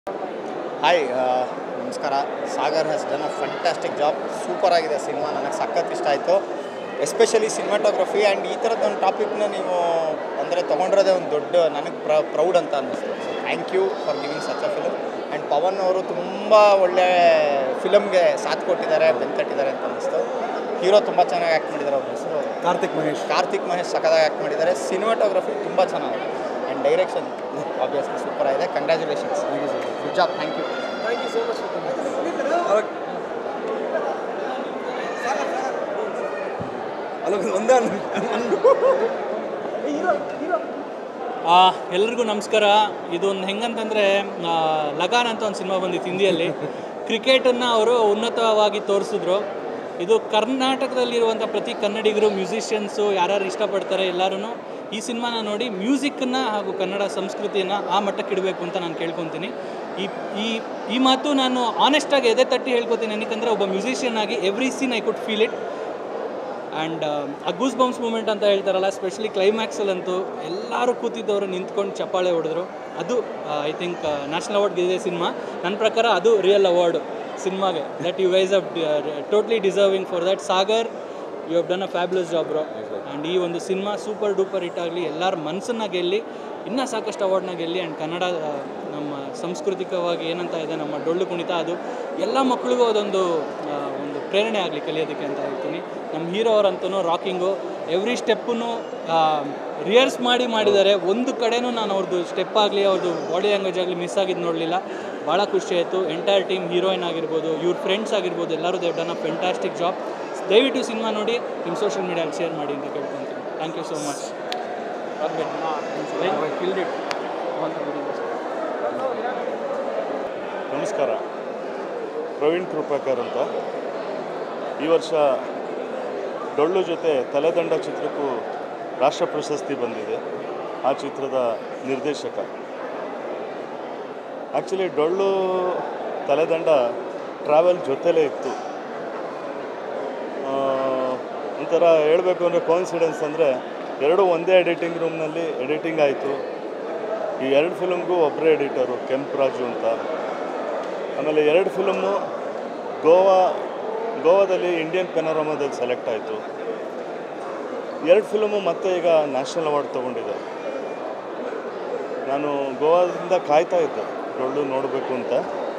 hi ನಮಸ್ಕಾರ Sagar has done a fantastic job super ಆಗಿದೆ cinema ನನಗೆ ಸಖತ್ ಇಷ್ಟ ಆಯಿತು ಎಸ್ಪೆಷಲಿ ಸಿನಿಮಾಟೋಗ್ರಫಿ ಆ್ಯಂಡ್ ಈ ಥರದ್ದು ಒಂದು ಟಾಪಿಕ್ನ ನೀವು ಅಂದರೆ ತೊಗೊಂಡಿರೋದೇ ಒಂದು ದೊಡ್ಡ ನನಗೆ ಪ್ರ ಪ್ರೌಡ್ ಅಂತ ಅನ್ನಿಸ್ತು so thank you for giving such a film and Pavan ಅವರು ತುಂಬ ಒಳ್ಳೆ ಫಿಲಮ್ಗೆ ಸಾಥ್ ಕೊಟ್ಟಿದ್ದಾರೆ ಬೆಂತಟ್ಟಿದ್ದಾರೆ ಅಂತ ಅನ್ನಿಸ್ತು ಹೀರೋ ತುಂಬ ಚೆನ್ನಾಗಿ ಆ್ಯಕ್ಟ್ ಮಾಡಿದ್ದಾರೆ ಅವ್ರ ಹೆಸರು ಕಾರ್ತಿಕ್ ಮಹೇಶ್ ಕಾರ್ತಿಕ್ ಮಹೇಶ್ ಸಖತ್ತಾಗಿ ಆ್ಯಕ್ಟ್ ಮಾಡಿದ್ದಾರೆ ಸಿನಿಮಾಟೋಗ್ರಫಿ ತುಂಬ ಚೆನ್ನಾಗಿದೆ ಆ್ಯಂಡ್ ಡೈರೆಕ್ಷನ್ ಆಬ್ವಿಯಸ್ಲಿ ಸೂಪರ್ ಆಗಿದೆ congratulations good job thank you ಅಲ್ಲ ಒಂದೇ ಆ, ಎಲ್ರಿಗೂ ನಮಸ್ಕಾರ ಇದೊಂದು ಹೆಂಗಂತಂದರೆ ಲಗಾನ್ ಅಂತ ಒಂದು ಸಿನಿಮಾ ಬಂದಿತ್ತು ಹಿಂದಿಯಲ್ಲಿ ಕ್ರಿಕೆಟನ್ನು ಅವರು ಉನ್ನತವಾಗಿ ತೋರಿಸಿದ್ರು ಇದು ಕರ್ನಾಟಕದಲ್ಲಿರುವಂಥ ಪ್ರತಿ ಕನ್ನಡಿಗರು ಮ್ಯೂಸಿಷಿಯನ್ಸು ಯಾರ್ಯಾರು ಇಷ್ಟಪಡ್ತಾರೆ ಎಲ್ಲರೂ ಈ ಸಿನಿಮಾನ ನೋಡಿ ಮ್ಯೂಸಿಕ್ಕನ್ನು ಹಾಗೂ ಕನ್ನಡ ಸಂಸ್ಕೃತಿಯನ್ನು ಆ ಮಟ್ಟಕ್ಕೆ ಇಡಬೇಕು ಅಂತ ನಾನು ಕೇಳ್ಕೊತೀನಿ ಈ ಈ ಈ ಮಾತು ನಾನು ಆನೆಸ್ಟಾಗಿ ಎದೆ ತಟ್ಟಿ ಹೇಳ್ಕೊತೀನಿ ಏನಕ್ಕಂದರೆ ಒಬ್ಬ ಮ್ಯೂಸಿಷಿಯನ್ ಆಗಿ every scene I could feel it and a goose bumps moment ಅಂತ ಹೇಳ್ತಾರಲ್ಲ ಸ್ಪೆಷಲಿ ಕ್ಲೈಮ್ಯಾಕ್ಸಲ್ಲಂತೂ ಎಲ್ಲರೂ ಕೂತಿದ್ದವರು ನಿಂತ್ಕೊಂಡು ಚಪ್ಪಾಳೆ ಹೊಡೆದ್ರು ಅದು ಐ ಥಿಂಕ್ ನ್ಯಾಷನಲ್ ಅವಾರ್ಡ್ ಗೆದ್ದಿದೆ ಸಿನಿಮಾ ನನ್ನ ಪ್ರಕಾರ ಅದು ರಿಯಲ್ ಅವಾರ್ಡ್ ಸಿನಿಮಾಗೆ that you wise up totally deserving for that Sagar you have done a fabulous job bro and ಈ ಒಂದು ಸಿನಿಮಾ ಸೂಪರ್ ಡೂಪರ್ ಹಿಟ್ ಆಗಲಿ ಎಲ್ಲರ ಮನಸ್ಸನ್ನ ಗೆಲ್ಲಿ ಇನ್ನೂ ಸಾಕಷ್ಟು ಅವಾರ್ಡ್ನ ಗೆಲ್ಲಿ ಆ್ಯಂಡ್ ಕನ್ನಡ ಆ, ನಮ್ಮ ಸಾಂಸ್ಕೃತಿಕವಾಗಿ ಏನಂತ ಇದೆ ನಮ್ಮ ಡೊಳ್ಳು ಕುಣಿತ ಅದು ಎಲ್ಲ ಮಕ್ಕಳಿಗೂ ಅದೊಂದು ಆ, ಒಂದು ಪ್ರೇರಣೆ ಆಗಲಿ ಕಲಿಯೋದಕ್ಕೆ ಅಂತ ಹೇಳ್ತೀನಿ ನಮ್ಮ ಹೀರೋ ಅವರಂತೂ ರಾಕಿಂಗು ಎವ್ರಿ ಸ್ಟೆಪ್ಪೂ ರಿಯರ್ಸ್ ಮಾಡಿ ಮಾಡಿದ್ದಾರೆ ಒಂದು ಕಡೆನೂ ನಾನು ಅವ್ರದ್ದು ಸ್ಟೆಪ್ ಆಗಲಿ ಅವ್ರದ್ದು ಬಾಡಿ ಲ್ಯಾಂಗ್ವೇಜ್ ಆಗಲಿ ಮಿಸ್ ಆಗಿದ್ದು ನೋಡಲಿಲ್ಲ ಭಾಳ ಖುಷಿ ಆಯಿತು ಎಂಟೈರ್ ಟೀಮ್ ಹೀರೋಯಿನ್ ಆಗಿರ್ಬೋದು ಇವ್ರ ಫ್ರೆಂಡ್ಸ್ ಆಗಿರ್ಬೋದು ಎಲ್ಲರೂ Dev done a fantastic job ದಯವಿಟ್ಟು ಸಿನಿಮಾ ನೋಡಿ ನಿಮ್ಮ ಸೋಷಿಯಲ್ ಮೀಡಿಯಲ್ಲಿ ಶೇರ್ ಮಾಡಿ ಅಂತ ಕೇಳ್ಕೊತೀನಿ thank you so much killed it ನಮಸ್ಕಾರ ಪ್ರವೀಣ್ ಕೃಪಾಕರ್ ಅಂತ ಈ ವರ್ಷ ಡೊಳ್ಳು ಜೊತೆ ತಲೆದಂಡ ಚಿತ್ರಕ್ಕೂ ರಾಷ್ಟ್ರ ಪ್ರಶಸ್ತಿ ಬಂದಿದೆ ಆ ಚಿತ್ರದ ನಿರ್ದೇಶಕ ಆ್ಯಕ್ಚುಲಿ ಡೊಳ್ಳು ತಲೆದಂಡ ಟ್ರಾವೆಲ್ ಜೊತೆಲೇ ಇತ್ತು ಆ, ಒಂಥರ ಹೇಳಬೇಕು ಅಂದರೆ ಕೋನ್ಸಿಡೆನ್ಸ್ ಅಂದರೆ ಎರಡೂ ಒಂದೇ ಎಡಿಟಿಂಗ್ ರೂಮ್ನಲ್ಲಿ ಎಡಿಟಿಂಗ್ ಆಯಿತು ಈ ಎರಡು ಫಿಲಮ್ಗೂ ಒಬ್ಬರೇ ಎಡಿಟರು ಕೆಂಪರಾಜು ಅಂತ ಆಮೇಲೆ ಎರಡು ಫಿಲಮ್ಮು ಗೋವಾ ಗೋವಾದಲ್ಲಿ ಇಂಡಿಯನ್ ಪೆನೋರಮಾದಲ್ಲಿ ಸೆಲೆಕ್ಟ್ ಆಯಿತು ಎರಡು ಫಿಲಮು ಮತ್ತೆ ಈಗ ನ್ಯಾಷನಲ್ ಅವಾರ್ಡ್ ತೊಗೊಂಡಿದೆ ನಾನು ಗೋವಾದಿಂದ ಕಾಯ್ತಾ ಇದ್ದೆ ಡೊಳ್ಳು ನೋಡಬೇಕು ಅಂತ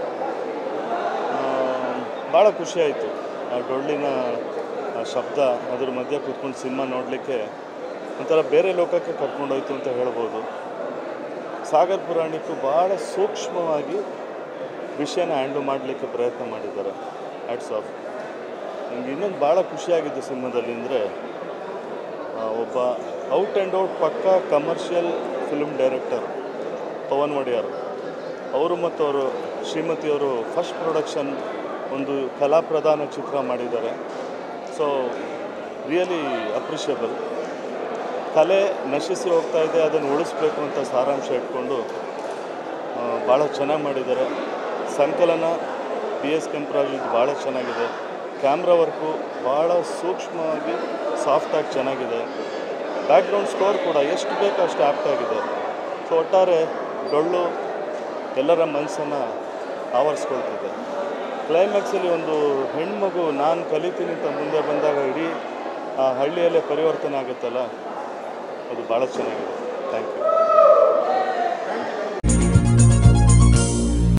ಭಾಳ ಖುಷಿ ಆಯಿತು ಆ ಡೊಳ್ಳಿನ ಆ ಶಬ್ದ ಅದ್ರ ಮಧ್ಯೆ ಕೂತ್ಕೊಂಡು ಸಿನಿಮಾ ನೋಡಲಿಕ್ಕೆ ಒಂಥರ ಬೇರೆ ಲೋಕಕ್ಕೆ ಕರ್ಕೊಂಡೋಯ್ತು ಅಂತ ಹೇಳ್ಬೋದು ಸಾಗರ್ ಪುರಾಣಿಕು ಭಾಳ ಸೂಕ್ಷ್ಮವಾಗಿ ವಿಷಯನ ಹ್ಯಾಂಡಲ್ ಮಾಡಲಿಕ್ಕೆ ಪ್ರಯತ್ನ ಮಾಡಿದ್ದಾರೆ ಹ್ಯಾಟ್ಸ್ ಆಫ್ ನನಗೆ ಇನ್ನೊಂದು ಭಾಳ ಖುಷಿಯಾಗಿದ್ದು ಸಿನಿಮಾದಲ್ಲಿ ಅಂದರೆ ಒಬ್ಬ ಔಟ್ ಆ್ಯಂಡ್ ಔಟ್ ಪಕ್ಕ commercial film director Pavan Wadeyar ಅವರು ಮತ್ತು ಅವರು ಶ್ರೀಮತಿಯವರು ಫಸ್ಟ್ ಪ್ರೊಡಕ್ಷನ್ ಒಂದು ಕಲಾ ಪ್ರಧಾನ ಚಿತ್ರ ಮಾಡಿದ್ದಾರೆ ಸೊ ರಿಯಲಿ ಅಪ್ರಿಷಿಯಬಲ್ ಕಲೆ ನಶಿಸಿ ಹೋಗ್ತಾ ಇದೆ ಅದನ್ನು ಉಳಿಸ್ಬೇಕು ಅಂತ ಸಾರಾಂಶ ಇಟ್ಕೊಂಡು ಭಾಳ ಚೆನ್ನಾಗಿ ಮಾಡಿದ್ದಾರೆ ಸಂಕಲನ ಬಿ ಎಸ್ ಕೆಂಪರಾಜ್ ಇದು ಭಾಳ ಚೆನ್ನಾಗಿದೆ ಕ್ಯಾಮ್ರಾ ವರ್ಕು ಭಾಳ ಸೂಕ್ಷ್ಮವಾಗಿ ಸಾಫ್ಟಾಗಿ ಚೆನ್ನಾಗಿದೆ ಬ್ಯಾಕ್ಗ್ರೌಂಡ್ ಸ್ಕೋರ್ ಕೂಡ ಎಷ್ಟು ಬೇಕೋ ಅಷ್ಟು ಆ್ಯಪ್ಟ್ ಆಗಿದೆ ಸೊ ಒಟ್ಟಾರೆ ಡೊಳ್ಳು ಎಲ್ಲರ ಮನಸ್ಸನ್ನು ಆವರಿಸ್ಕೊಳ್ತಿದೆ ಕ್ಲೈಮ್ಯಾಕ್ಸಲ್ಲಿ ಒಂದು ಹೆಣ್ಮಗು ನಾನು ಕಲಿತೀನಿ ಅಂತ ಮುಂದೆ ಬಂದಾಗ ಇಡೀ ಆ ಹಳ್ಳಿಯಲ್ಲೇ ಪರಿವರ್ತನೆ ಆಗುತ್ತಲ್ಲ ಅದು ಭಾಳ ಚೆನ್ನಾಗಿದೆ ಥ್ಯಾಂಕ್ ಯು